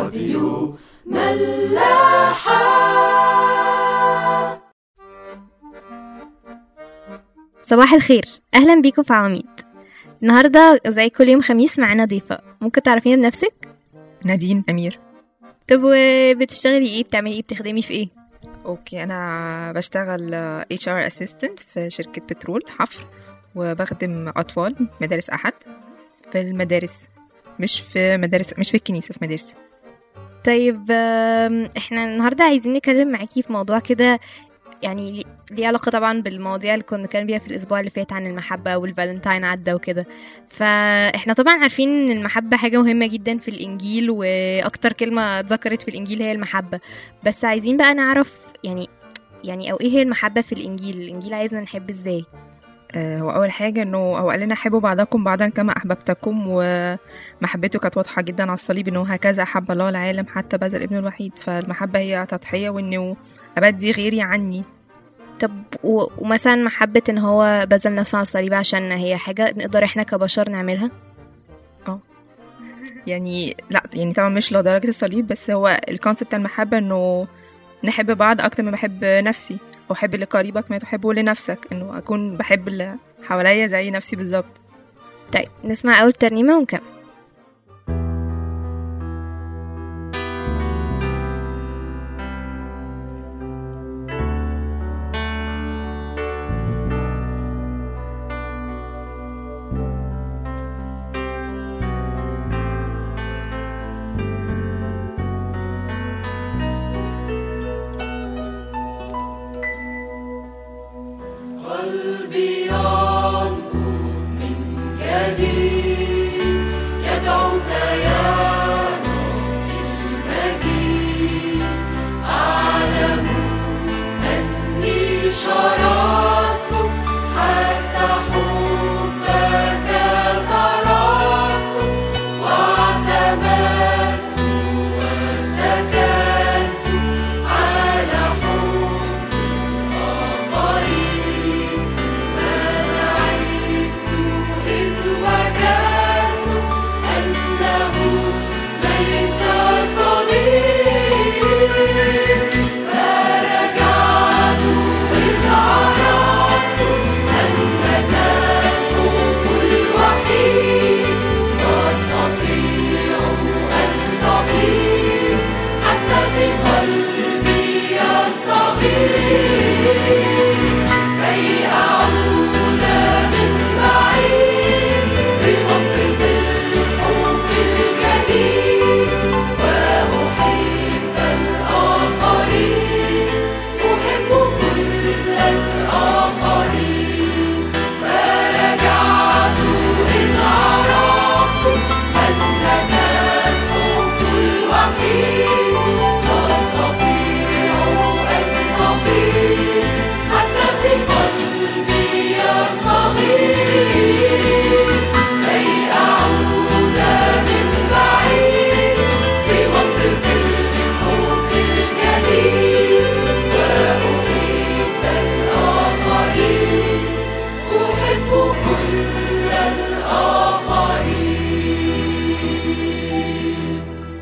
راديو ملاحة صباح الخير اهلا بيكم في عواميد النهارده زي كل يوم خميس معانا ضيفه ممكن تعرفينا بنفسك نادين امير طب وبتشتغلي ايه بتعملي ايه بتخدمي في ايه اوكي انا بشتغل اتش ار اسيستنت في شركه بترول حفر وبخدم اطفال مدارس احد في المدارس مش في مدارس مش في الكنيسه في مدارس طيب آم، احنا النهارده عايزين نتكلم معاكي في موضوع كده يعني لي- ليه علاقة طبعا بالمواضيع اللي كنا بنتكلم بيها في الأسبوع اللي فات عن المحبة والفالنتاين عدى وكده فاحنا طبعا عارفين إن المحبة حاجة مهمة جدا في الإنجيل وأكتر كلمة اتذكرت في الإنجيل هي المحبة بس عايزين بقى نعرف يعني يعني أو إيه هي المحبة في الإنجيل الإنجيل عايزنا نحب إزاي آه، هو اول حاجه انه هو قال لنا حبوا بعضكم بعضا كما احببتكم ومحبته كانت واضحه جدا على الصليب انه هكذا احب الله العالم حتى بذل ابنه الوحيد فالمحبه هي تضحيه وانه ابدي غيري عني طب و... ومثلا محبة إن هو بذل نفسه على الصليب عشان هي حاجة نقدر إحنا كبشر نعملها يعني لا يعني طبعا مش لدرجة الصليب بس هو الكونسبت المحبة انه نحب بعض اكتر ما بحب نفسي او حب اللي قريبك ما تحبه لنفسك انه اكون بحب اللي حواليا زي نفسي بالظبط طيب نسمع أول ترنيمة ونكمل قلبي ينبض من جديد يدعوك يا ربي المجيد أعلم أني شردت حتى حبك تركت واعتمدت واتكلت على حب الآخرين فلعبت إذ وجدت أنه ليس صليب فرجعت إذ عرفت أنك الحب الوحيد وأستطيع أن تفيض حتى في قلبي الصغير كي أعود من بعيد بمنطق الحب الجديد وأحب الآخرين أحب كل الآخرين فرجعت إذ عرفت أنك الحب الوحيد وأستطيع أن أفيض حتى في قلبي الصغير كي أعود من بعيد بمنطق الحب الجديد وأحب الآخرين أحب كل الآخرين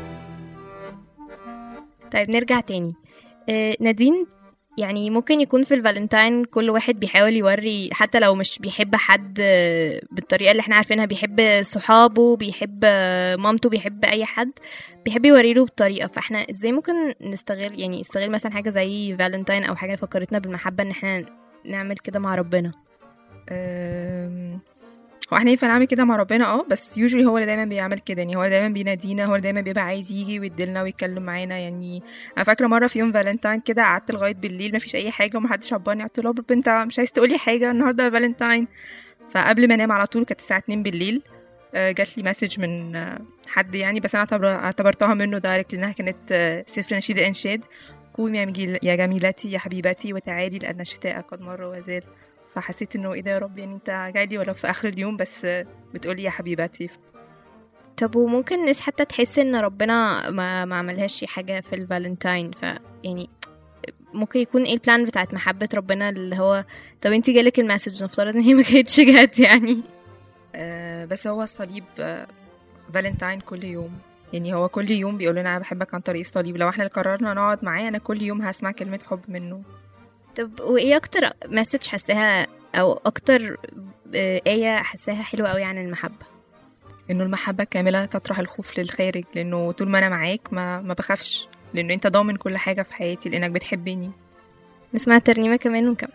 طيب نرجع تاني آه نادين يعني ممكن يكون في الفالنتاين كل واحد بيحاول يوري حتى لو مش بيحب حد آه، بالطريقة اللي احنا عارفينها بيحب صحابه بيحب آه، مامته بيحب أي حد بيحب يوريله بطريقة فاحنا ازاي ممكن نستغل يعني نستغل مثلا حاجة زي فالنتاين أو حاجة فكرتنا بالمحبة ان احنا نعمل كده مع ربنا أم، هو احنا ينفع نعمل كده مع ربنا اه بس يوجولي هو اللي دايما بيعمل كده يعني هو اللي دايما بينادينا هو اللي دايما بيبقى عايز يجي ويديلنا ويتكلم معانا يعني انا فاكره مره في يوم فالنتاين كده قعدت لغايه بالليل مفيش اي حاجه ومحدش عبرني قلت له رب انت مش عايز تقولي حاجه النهارده فالنتاين فقبل ما انام على طول كانت الساعه 2 بالليل آه، جات لي مسج من آه، حد يعني بس انا اعتبر- اعتبرتها منه دايركت لانها كانت آه، سفر نشيد الانشاد قومي يا مجيل- يا جميلتي يا حبيبتي وتعالي لان الشتاء قد مر وزال فحسيت انه ايه ده يا رب يعني انت جاي لي ولو في اخر اليوم بس آه، بتقولي يا حبيبتي طب وممكن الناس حتى تحس ان ربنا ما, ما عملهاش حاجة في الفالنتاين ف يعني ممكن يكون ايه البلان بتاعت محبة ربنا اللي هو طب انت جالك المسج نفترض ان هي ما كانتش جات يعني آه، بس هو الصليب آه، فالنتاين كل يوم يعني هو كل يوم بيقول لنا انا بحبك عن طريق الصليب لو احنا اللي قررنا نقعد معاه انا كل يوم هسمع كلمه حب منه طب وايه اكتر مسج حساها او اكتر آه، آية حساها حلوة قوي عن المحبة انه المحبه الكامله تطرح الخوف للخارج لانه طول ما انا معاك ما ما بخافش لانه انت ضامن كل حاجه في حياتي لانك بتحبني نسمع ترنيمة كمان ونكمل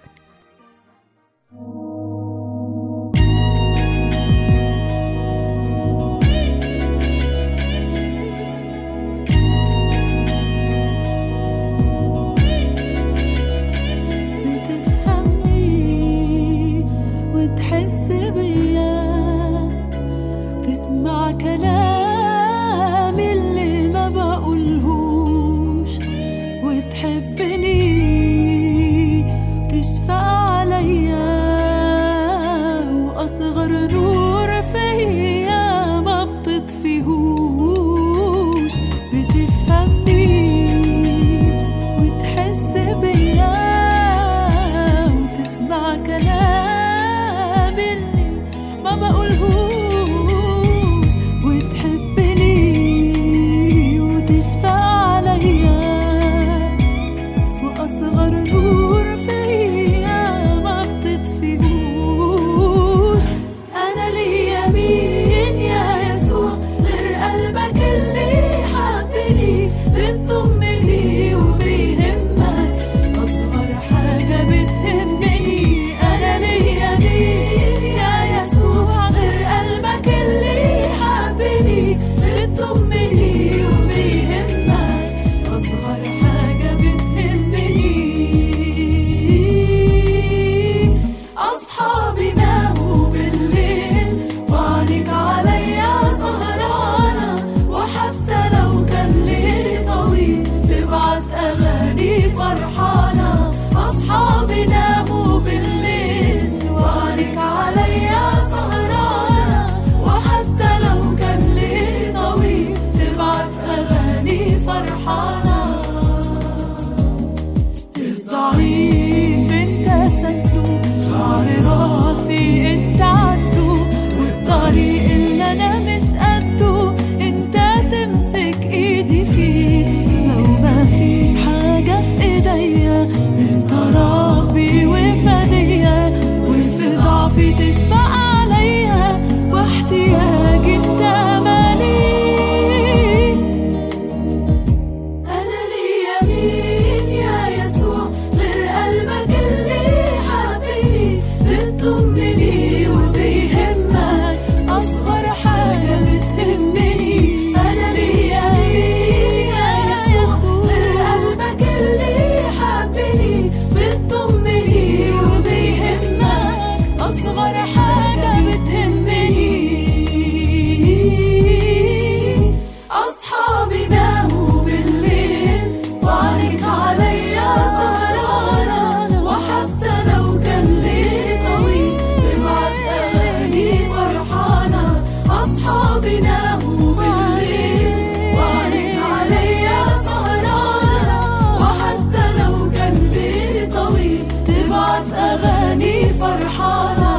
بتفهمني وتحس بيا تسمع كلامي اللي ما بقولهوش وتحبني تشفق عليا وأصغر نور فيا ما بتطفيهوش بتفهمني وتحس بيا وتسمع كلامي اللي ما بقولهوش وتحبني وتشفق عليا وأصغر نور فيا ما بتطفيهوش أنا ليا مين يا يسوع غير قلبك اللي حبني بتضمني وبيهمك أصغر حاجة بتهمني أنا ليا مين يا يسوع غير قلبك اللي حبني بتضمني وبيهمك أصغر حاجة بتهمني أصحابي ناموا بالليل وعليك عليا سهرانة وحتى لو كان ليلي طويل تبعت أغاني فرحانة أصحابي ناموا بالليل وعليك عليا سهرانة وحتى لو كان ليلي طويل تبعت أغاني فرحانة الضعيف انت سده شعر راسي انت عدو والطريق اللي انا مش قده انت تمسك ايدي فيه لو ما فيش حاجة في ايديا انت ربي وفدية وفي ضعفي تشفق عليا واحتياجي انت مالي أنا ليا مين يا يسوع غير قلبك اللي حبني بتضمني وبيهمك أصغر حاجة بتهمني أنا ليا مين يا يسوع غير قلبك اللي حبني بتضمني وبيهمك أصغر حاجة بتهمني أصحابي ناموا بالليل وعليك عليا سهرانة وحتى لو كان ليل طويل تبعت أغاني فرحانة أصحابي ناموا بالليل وعليك عليا سهرانة وحتى لو كان ليل طويل تبعت أغاني فرحانة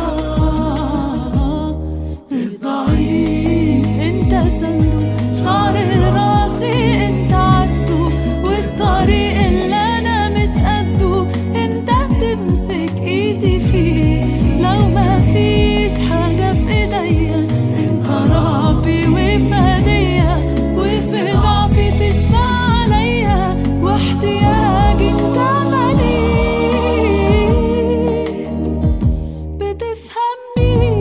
الضعيف انت صندوق شعر راسي انت عدو والطريق اللي انا مش قده انت تمسك ايدي فيه لو ما فيش حاجة في ايديا انت ربي وفدية وفي ضعفي تشفع عليا واحتياجي انت مالي بتفهمني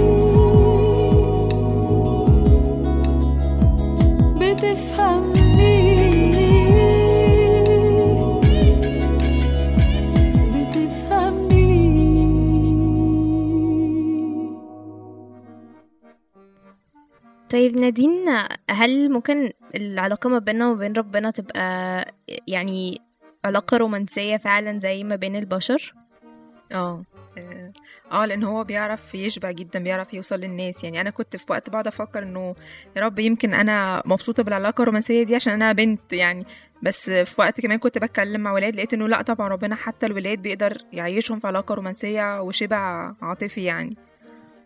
بتفهمني بتفهمني طيب نادين هل ممكن العلاقة ما بيننا وبين ربنا تبقى يعني علاقة رومانسية فعلا زي ما بين البشر اه اه آه، لان هو بيعرف يشبع جدا بيعرف يوصل للناس يعني انا كنت في وقت بقعد افكر انه يا رب يمكن انا مبسوطه بالعلاقه الرومانسيه دي عشان انا بنت يعني بس في وقت كمان كنت بتكلم مع ولاد لقيت انه لا طبعا ربنا حتى الولاد بيقدر يعيشهم في علاقه رومانسيه وشبع عاطفي يعني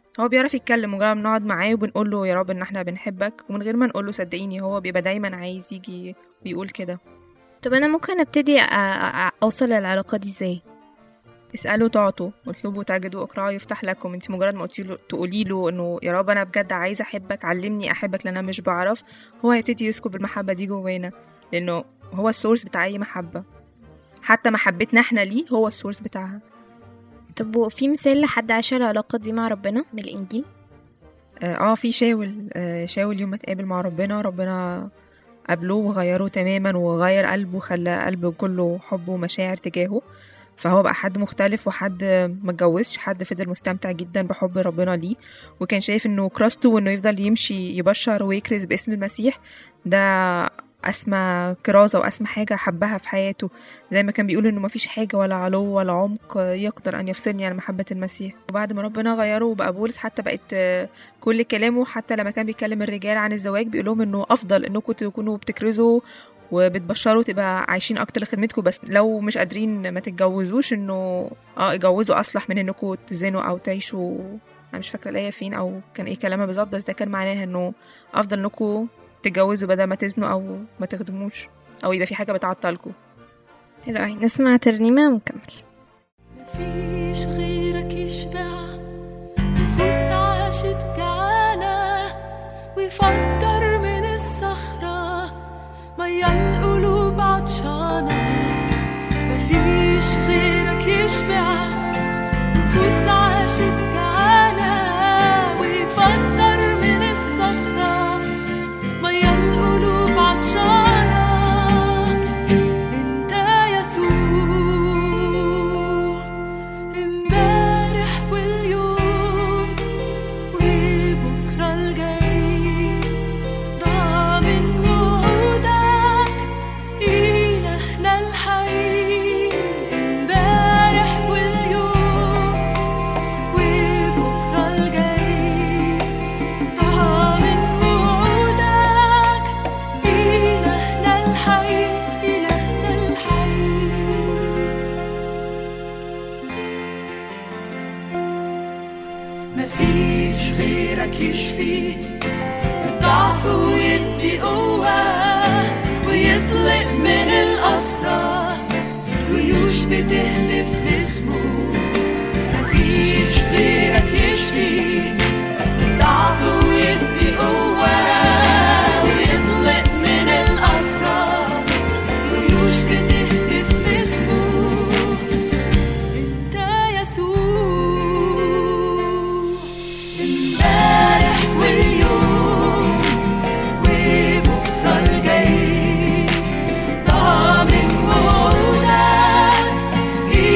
هو بيعرف يتكلم مجرد ما نقعد معاه وبنقول له يا رب ان احنا بنحبك ومن غير ما نقول له صدقيني هو بيبقى دايما عايز يجي ويقول كده طب انا ممكن ابتدي أ- أ- اوصل للعلاقة دي ازاي اسألوا تعطوا اطلبوا تجدوا اقرأوا يفتح لكم انت مجرد ما قلتي له تقولي له انه يا رب انا بجد عايزه احبك علمني احبك لان انا مش بعرف هو هيبتدي يسكب المحبه دي جوانا لانه هو السورس بتاع اي محبه حتى محبتنا احنا ليه هو السورس بتاعها طب وفي مثال لحد عاش العلاقة دي مع ربنا من الانجيل اه آه، في شاول آه شاول يوم ما اتقابل مع ربنا ربنا قابله وغيره تماما وغير قلبه خلى قلبه كله حب ومشاعر تجاهه فهو بقى حد مختلف وحد ما اتجوزش حد فضل مستمتع جدا بحب ربنا ليه وكان شايف انه كراسته وانه يفضل يمشي يبشر ويكرز باسم المسيح ده اسمى كرازة واسمى حاجة حبها في حياته زي ما كان بيقول انه مفيش حاجة ولا علو ولا عمق يقدر ان يفصلني عن محبة المسيح وبعد ما ربنا غيره وبقى بولس حتى بقت آه، كل كلامه حتى لما كان بيكلم الرجال عن الزواج بيقول لهم انه افضل انكم تكونوا بتكرزوا وبتبشروا تبقى عايشين اكتر لخدمتكم بس لو مش قادرين ما تتجوزوش انه اه اتجوزوا اصلح من انكم تزنوا او تعيشوا انا مش فاكره الايه فين او كان ايه كلامها بالظبط بس ده كان معناها انه افضل انكم تتجوزوا بدل ما تزنوا او ما تخدموش او يبقى في حاجه بتعطلكم حلو أوي نسمع ترنيمة ونكمل مفيش غيرك يشبع نفوس عاشت جعانة ويفجر من الصخرة مية القلوب عطشانة مفيش غيرك يشبع نفوس عاشت جعانة ويفجر من الصخرة مية القلوب عطشانة انت يسوع امبارح واليوم وبكرة الجاي ضامن وعودك إلهنا الحي امبارح واليوم وبكرة الجاي ضامن وعودك إلهنا الحي إلهنا الحي مفيش غيرك يشفي الضعف ويدي قوة ويطلق من الأسرى جيوش بتهتف لاسمه مفيش غيرك يشفي الضعف ويدي قوة ويطلق من الأسرى جيوش بتهتف لاسمه انت يسوع امبارح واليوم وبكرة الجاي ضامن وعودك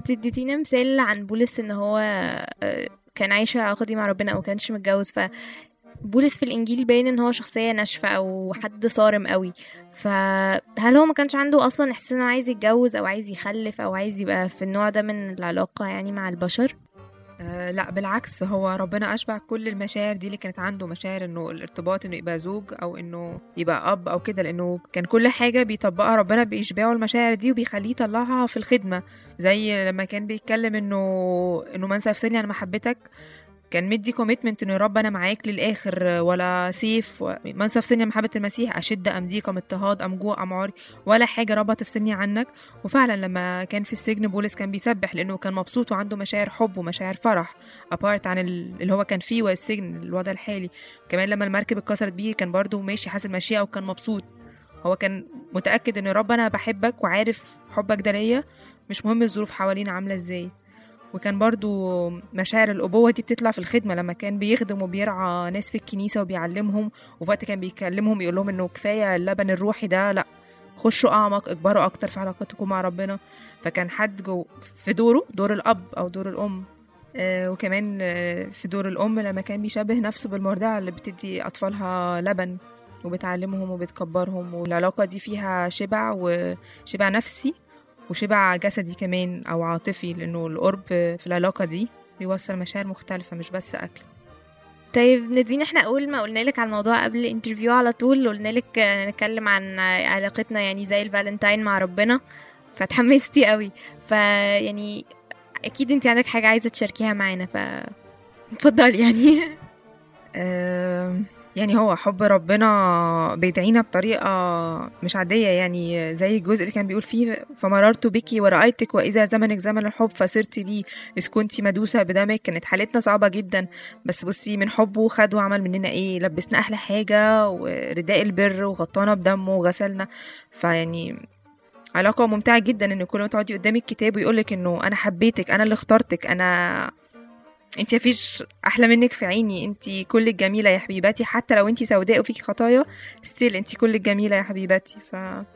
انت اديتينا مثال عن بولس ان هو آه، كان عايش العلاقه دي مع ربنا او كانش متجوز ف بولس في الانجيل باين ان هو شخصيه ناشفه او حد صارم قوي فهل هو ما كانش عنده اصلا احساس انه عايز يتجوز او عايز يخلف او عايز يبقى في النوع ده من العلاقه يعني مع البشر آه لا بالعكس هو ربنا أشبع كل المشاعر دي اللي كانت عنده مشاعر إنه الارتباط إنه يبقى زوج أو إنه يبقى أب أو كده لأنه كان كل حاجة بيطبقها ربنا بيشبعه المشاعر دي وبيخليه يطلعها في الخدمة زي لما كان بيتكلم إنه إنه من سيفصلني عن محبتك كان مدي كوميتمنت انه يا رب انا معاك للاخر ولا سيف و- من سيفصلني عن محبه المسيح اشد ام ضيق ام اضطهاد ام جوع ام عاري ولا حاجه رب تفصلني عنك وفعلا لما كان في السجن بولس كان بيسبح لانه كان مبسوط وعنده مشاعر حب ومشاعر فرح ابارت عن ال- اللي هو كان فيه والسجن الوضع الحالي كمان لما المركب اتكسرت بيه كان برضه ماشي حاسس المشيئه وكان مبسوط هو كان متاكد ان يا رب انا بحبك وعارف حبك ده ليا مش مهم الظروف حوالينا عامله ازاي وكان برضو مشاعر الأبوة دي بتطلع في الخدمة لما كان بيخدم وبيرعى ناس في الكنيسة وبيعلمهم وفي وقت كان بيكلمهم يقول لهم إنه كفاية اللبن الروحي ده لأ خشوا أعمق اكبروا أكتر في علاقتكم مع ربنا فكان حد جو في دوره دور الأب أو دور الأم آه، وكمان آه، في دور الأم لما كان بيشبه نفسه بالمرضعة اللي بتدي أطفالها لبن وبتعلمهم وبتكبرهم والعلاقة دي فيها شبع وشبع نفسي وشبع جسدي كمان أو عاطفي لأنه القرب في العلاقة دي بيوصل مشاعر مختلفة مش بس أكل طيب نادين احنا اول ما قلنا لك على الموضوع قبل الانترفيو على طول قلنا لك نتكلم عن علاقتنا يعني زي الفالنتاين مع ربنا فتحمستي قوي فيعني اكيد انت عندك حاجه عايزه تشاركيها معانا ف اتفضلي يعني آم، يعني هو حب ربنا بيدعينا بطريقة مش عادية يعني زي الجزء اللي كان بيقول فيه فمررت بك ورأيتك وإذا زمنك زمن الحب فصرت لي إذ كنت مدوسة بدمك كانت حالتنا صعبة جدا بس بصي من حبه خد وعمل مننا إيه لبسنا أحلى حاجة ورداء البر وغطانا بدمه وغسلنا فيعني علاقة ممتعة جدا ان كل ما تقعدي قدامي الكتاب ويقولك انه انا حبيتك انا اللي اخترتك انا انت مفيش احلى منك في عيني انت كل الجميله يا حبيبتي حتى لو انت سوداء وفيكي خطايا ستيل انت كل الجميله يا حبيبتي ف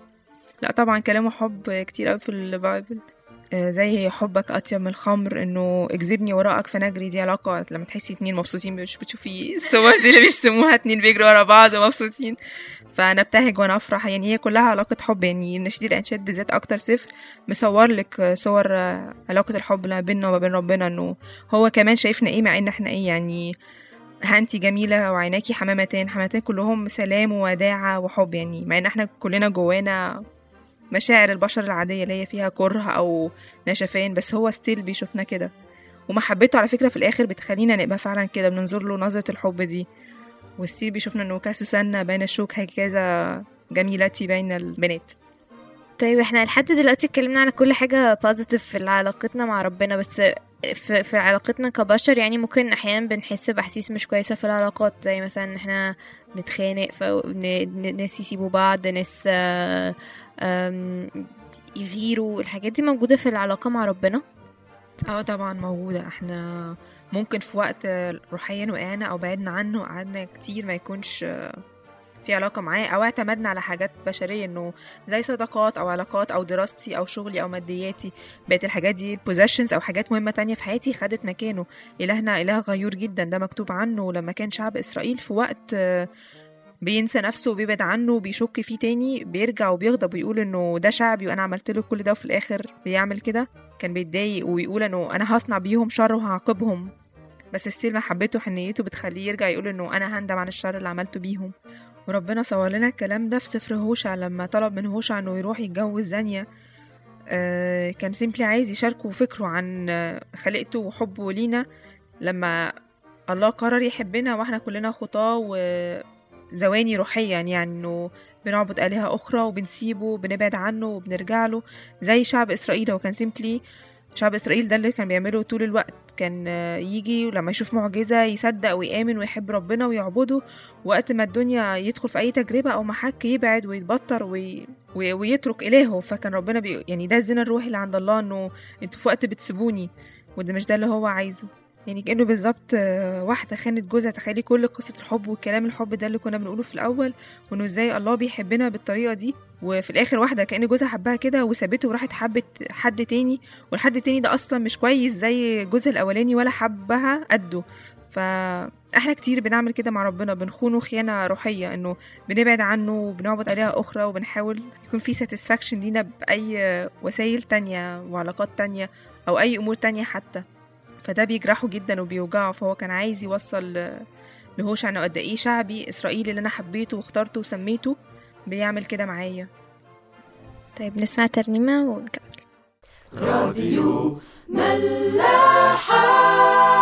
لا طبعا كلامه حب كتير قوي في البايبل آه، زي حبك اطيب من الخمر انه اجذبني وراءك فنجري دي علاقه لما تحسي اتنين مبسوطين مش بتشوفي الصور دي اللي بيرسموها اتنين بيجروا ورا بعض ومبسوطين فنبتهج وانا افرح يعني هي كلها علاقه حب يعني نشيد الانشاد بالذات اكتر سفر مصور لك صور آه، علاقه الحب اللي ما بيننا وما بين ربنا انه هو كمان شايفنا ايه مع ان احنا ايه يعني ها انتي جميلة وعيناكي حمامتين حمامتين كلهم سلام ووداعة وحب يعني مع ان احنا كلنا جوانا مشاعر البشر العادية اللي هي فيها كره أو نشفان بس هو ستيل بيشوفنا كده ومحبته على فكرة في الآخر بتخلينا نبقى فعلا كده بننظر له نظرة الحب دي وستيل بيشوفنا انه كسوسنة بين الشوك هكذا جميلتي بين البنات طيب احنا لحد دلوقتي اتكلمنا على كل حاجة بوزيتيف في علاقتنا مع ربنا بس في, في علاقتنا كبشر يعني ممكن احيانا بنحس باحاسيس مش كويسة في العلاقات زي مثلا ان احنا نتخانق فناس يسيبوا بعض ناس آه، آم، يغيروا الحاجات دي موجودة في العلاقة مع ربنا اه طبعا موجودة احنا ممكن في وقت روحيا وقعنا او بعدنا عنه قعدنا كتير ما يكونش في علاقة معاه او اعتمدنا على حاجات بشرية انه زي صداقات او علاقات او دراستي او شغلي او مادياتي بقت الحاجات دي البوزيشنز او حاجات مهمة تانية في حياتي خدت مكانه الهنا اله غيور جدا ده مكتوب عنه لما كان شعب اسرائيل في وقت آه، بينسى نفسه وبيبعد عنه وبيشك فيه تاني بيرجع وبيغضب ويقول انه ده شعبي وانا عملت له كل ده وفي الاخر بيعمل كده كان بيتضايق ويقول انه انا هصنع بيهم شر وهعاقبهم بس ستيل محبته وحنيته بتخليه يرجع يقول انه انا هندم عن الشر اللي عملته بيهم وربنا صور لنا الكلام ده في سفر هوشع لما طلب من هوشع انه يروح يتجوز زانية آه كان سيمبلي عايز يشاركه فكره عن آه، خلقته وحبه لينا لما الله قرر يحبنا واحنا كلنا خطاه وزواني روحيا يعني انه بنعبد آلهة أخرى وبنسيبه وبنبعد عنه وبنرجع له زي شعب إسرائيل هو كان سيمبلي شعب إسرائيل ده اللي كان بيعمله طول الوقت كان آه، يجي ولما يشوف معجزة يصدق ويآمن ويحب ربنا ويعبده وقت ما الدنيا يدخل في أي تجربة أو محك يبعد ويتبطر وي... وي- ويترك إلهه فكان ربنا بي... يعني ده الزنا الروحي اللي عند الله إنه انتوا في وقت بتسيبوني وده مش ده اللي هو عايزه يعني كأنه بالظبط آه، واحدة خانت جوزها تخيلي كل قصة الحب والكلام الحب ده اللي كنا بنقوله في الأول وإنه إزاي الله بيحبنا بالطريقة دي وفي الآخر واحدة كأن جوزها حبها كده وسابته وراحت حبت حد تاني والحد التاني ده أصلا مش كويس زي جوزها الأولاني ولا حبها قده فاحنا كتير بنعمل كده مع ربنا بنخونه خيانة روحية انه بنبعد عنه وبنعبد آلهة أخرى وبنحاول يكون في satisfaction لينا بأي وسائل تانية وعلاقات تانية أو أي أمور تانية حتى فده بيجرحه جدا وبيوجعه فهو كان عايز يوصل ل- لهوشع انه قد ايه شعبي اسرائيل اللي انا حبيته واخترته وسميته بيعمل كده معايا طيب نسمع ترنيمة ونكمل راديو ملاحة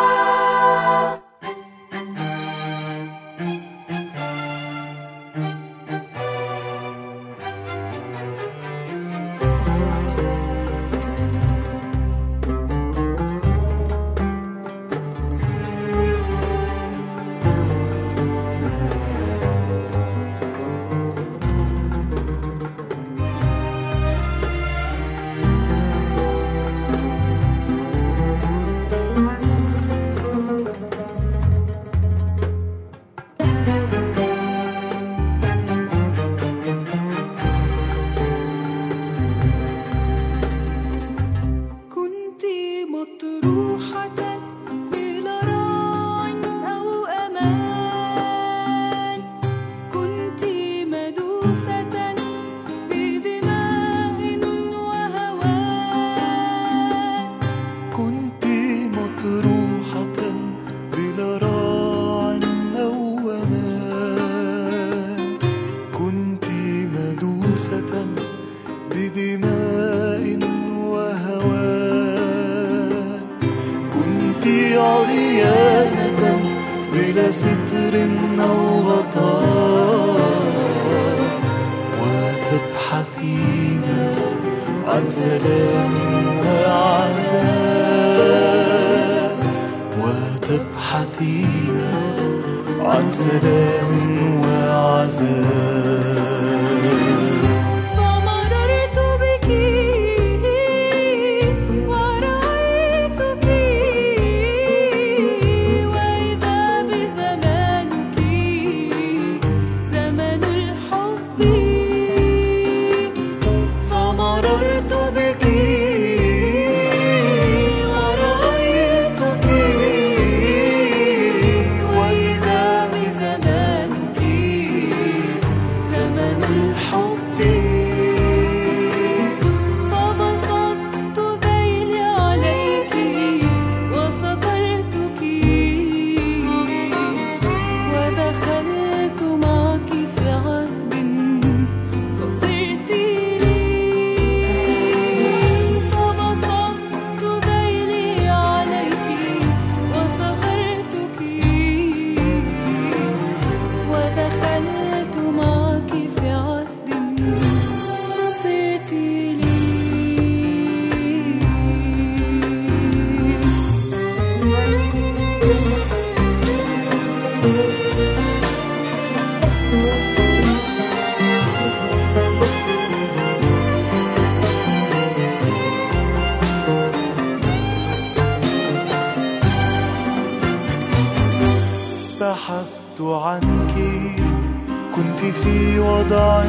كنت مطروحة إلى راع أو أمان كنت مدوسة بدماء وهوان كنت مطروحة بلا راع أو أمان كنت مدوسة بدماء وهوان كنت عريانة بلا ستر أو غطاء وتبحثين عن سلام وعزاء وتبحثين عن سلام وعزاء فمررت بك ورأيتك وإذا بزمانك زمن الحب فمررت بك ورأيتك وإذا بزمانك زمن الحب فبسطت ذيلي عليك وسترتك ودخلت معك في عهد فصرت لي فبسطت ذيلي عليك وسترتك ودخلت معك في عهد فصرت لي بحثت عنك كنت في وضع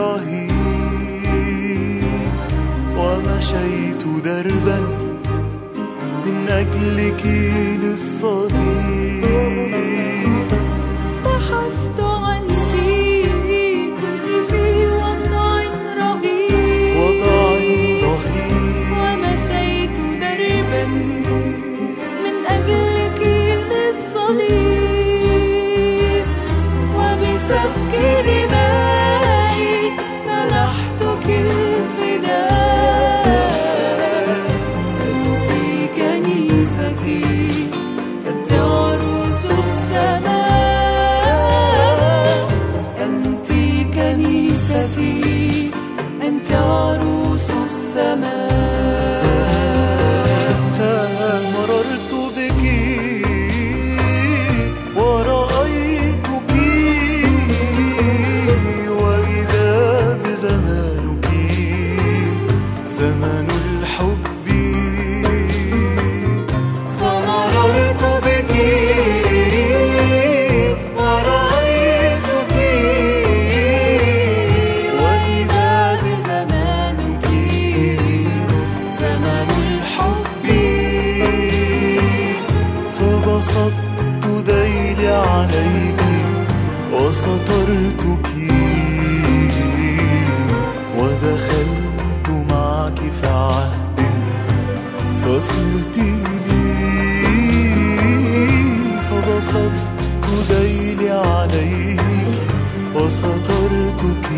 رهيب ومشيت دربا من أجلك للصليب بحثت عنك كنت في وضع رهيب وضع رهيب ومشيت دربا من أجلك للصليب وبسفك دمائي منحتك الفداء أنت كنيستي أنت عروس السماء أنت كنيستي أنت عروس السماء فمررت بك فبسطت ذيلي عليك وسترتك ودخلت معك في عهد فصرت لي فبسطت ذيلي عليك وسترتك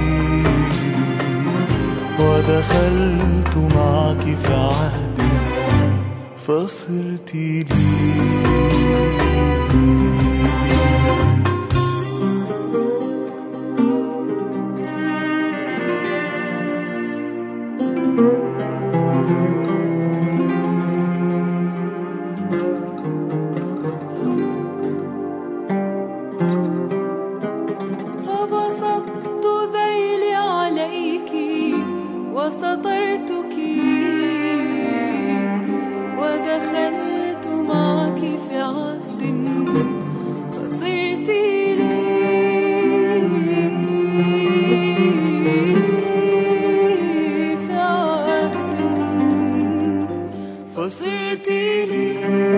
ودخلت معك في عهد فصرت لي فبسطت ذيلي عليك وسترتك ودخلت معك في عهد فصرت لي في عهد فصرت لي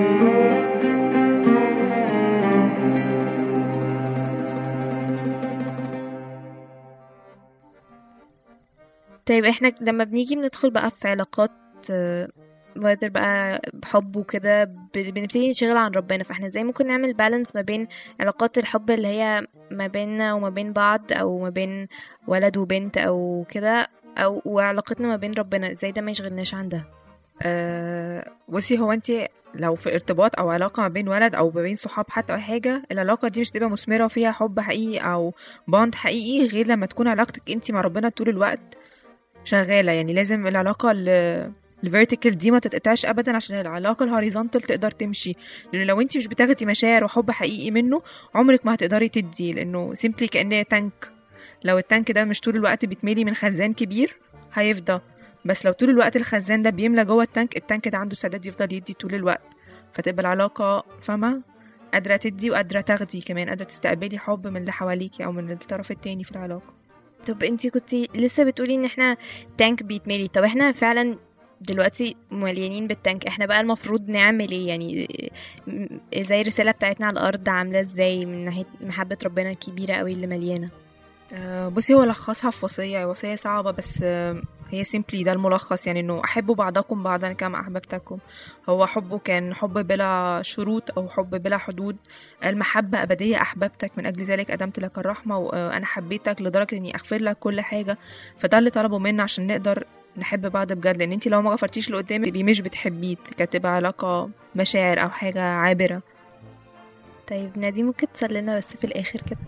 طيب احنا لما بنيجي بندخل بقى في علاقات وذر بقى بحب وكده ب- بنبتدي نشغل عن ربنا فاحنا ازاي ممكن نعمل بالانس ما بين علاقات الحب اللي هي ما بيننا وما بين بعض او ما بين ولد وبنت او كده او وعلاقتنا ما بين ربنا ازاي ده ما يشغلناش عن ده أه بصي هو انت لو في ارتباط او علاقه ما بين ولد او ما بين صحاب حتى او حاجه العلاقه دي مش تبقى مثمره وفيها حب حقيقي او باند حقيقي غير لما تكون علاقتك انت مع ربنا طول الوقت شغاله يعني لازم العلاقه ال الفيرتيكال دي ما تتقطعش ابدا عشان العلاقه الهوريزونتال تقدر تمشي لان لو انت مش بتاخدي مشاعر وحب حقيقي منه عمرك ما هتقدري تدي لانه سيمبلي كانه تانك لو التانك ده مش طول الوقت بيتملي من خزان كبير هيفضى بس لو طول الوقت الخزان ده بيملى جوه التانك التانك ده عنده استعداد يفضل يدي طول الوقت فتبقى العلاقة فاهمة قادرة تدي وقادرة تاخدي كمان قادرة تستقبلي حب من اللي حواليكي أو من الطرف التاني في العلاقة طب انتي كنتي لسه بتقولي ان احنا تانك بيتملي طب احنا فعلا دلوقتي مليانين بالتانك احنا بقى المفروض نعمل ايه يعني م- زي الرسالة بتاعتنا على الارض عاملة ازاي من ناحية محبة ربنا الكبيرة قوي اللي مليانة آه، بصي هو لخصها في وصية وصية صعبة بس آه، هي سيمبلي ده الملخص يعني انه احبوا بعضكم بعضا كما احببتكم هو حبه كان حب بلا شروط او حب بلا حدود المحبة أبدية أحببتك من أجل ذلك قدمت لك الرحمة وأنا حبيتك لدرجة إني أغفر لك كل حاجة فده اللي طلبه منا عشان نقدر نحب بعض بجد لأن انت لو ما غفرتيش اللي قدامك تبقي مش بتحبيه كانت تبقى علاقة مشاعر أو حاجة عابرة طيب نادي ممكن تصلينا بس في الاخر كده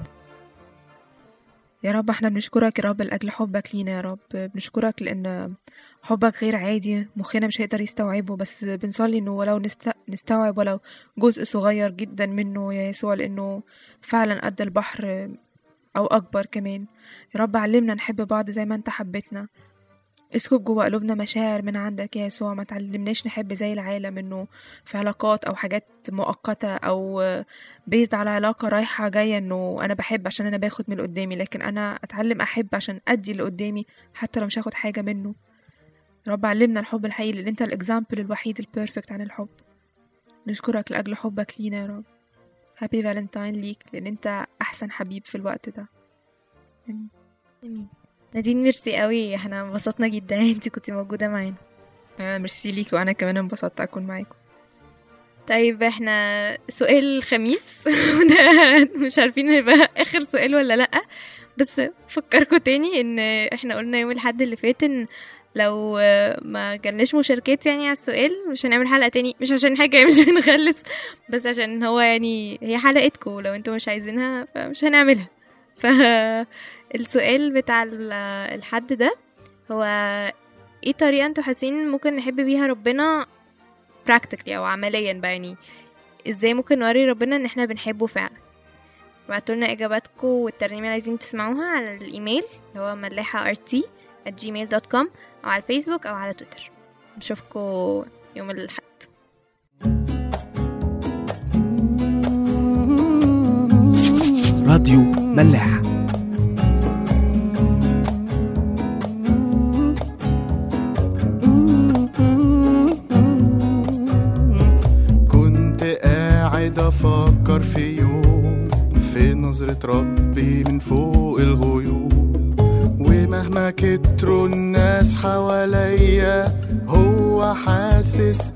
يا رب احنا بنشكرك يا رب لأجل حبك لينا يا رب بنشكرك لأن حبك غير عادي مخنا مش هيقدر يستوعبه بس بنصلي انه ولو نست... نستوعب ولو جزء صغير جدا منه يا يسوع لأنه فعلا قد البحر أو أكبر كمان يا رب علمنا نحب بعض زي ما انت حبيتنا اسكب جوه قلوبنا مشاعر من عندك يا يسوع ما تعلمناش نحب زي العالم انه في علاقات او حاجات مؤقتة او بيزد على علاقة رايحة جاية انه انا بحب عشان انا باخد من اللي قدامي لكن انا اتعلم احب عشان ادي اللي قدامي حتى لو مش هاخد حاجة منه رب علمنا الحب الحقيقي لان انت الاكزامبل الوحيد البيرفكت عن الحب نشكرك لاجل حبك لينا يا رب هابي فالنتاين ليك لان انت احسن حبيب في الوقت ده آمين. امين نادين ميرسي قوي احنا انبسطنا جدا انت كنت موجودة معانا آه ميرسي ليك وانا كمان انبسطت اكون معاكم طيب احنا سؤال الخميس وده مش عارفين يبقى اخر سؤال ولا لا بس فكركم تاني ان احنا قلنا يوم الحد اللي فات ان لو ما جالناش مشاركات يعني على السؤال مش هنعمل حلقة تاني مش عشان حاجة مش بنغلس بس عشان هو يعني هي حلقتكم لو انتوا مش عايزينها فمش هنعملها فالسؤال بتاع ال- الحد ده هو ايه طريقة انتوا حاسين ممكن نحب بيها ربنا practically او عمليا بقى يعني ازاي ممكن نوري ربنا ان احنا بنحبه فعلا بعتوا لنا اجاباتكم والترنيمه اللي عايزين تسمعوها على الايميل اللي هو ملاحه rt at gmail.com او على الفيسبوك او على تويتر نشوفكم يوم الاحد راديو ملاح كنت قاعد قاعد افكر في يوم في نظرة ربي من فوق الغيوم ومهما كتروا الناس حواليا هو حاسس